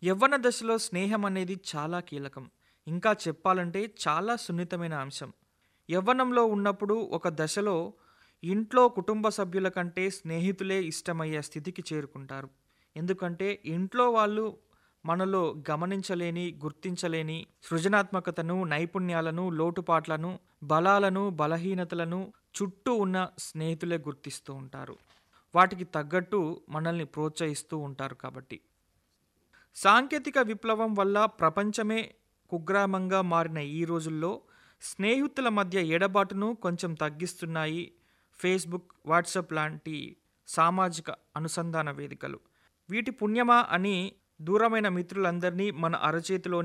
యవ్వన దశలో స్నేహం అనేది చాలా కీలకం ఇంకా చెప్పాలంటే చాలా సున్నితమైన అంశం యవ్వనంలో ఉన్నప్పుడు ఒక దశలో ఇంట్లో కుటుంబ సభ్యుల కంటే స్నేహితులే ఇష్టమయ్యే స్థితికి చేరుకుంటారు ఎందుకంటే ఇంట్లో వాళ్ళు మనలో గమనించలేని గుర్తించలేని సృజనాత్మకతను నైపుణ్యాలను లోటుపాట్లను బలాలను బలహీనతలను చుట్టూ ఉన్న స్నేహితులే గుర్తిస్తూ ఉంటారు వాటికి తగ్గట్టు మనల్ని ప్రోత్సహిస్తూ ఉంటారు కాబట్టి సాంకేతిక విప్లవం వల్ల ప్రపంచమే కుగ్రామంగా మారిన ఈ రోజుల్లో స్నేహితుల మధ్య ఎడబాటును కొంచెం తగ్గిస్తున్నాయి ఫేస్బుక్ వాట్సాప్ లాంటి సామాజిక అనుసంధాన వేదికలు వీటి పుణ్యమా అని దూరమైన మిత్రులందరినీ మన అరచేతిలో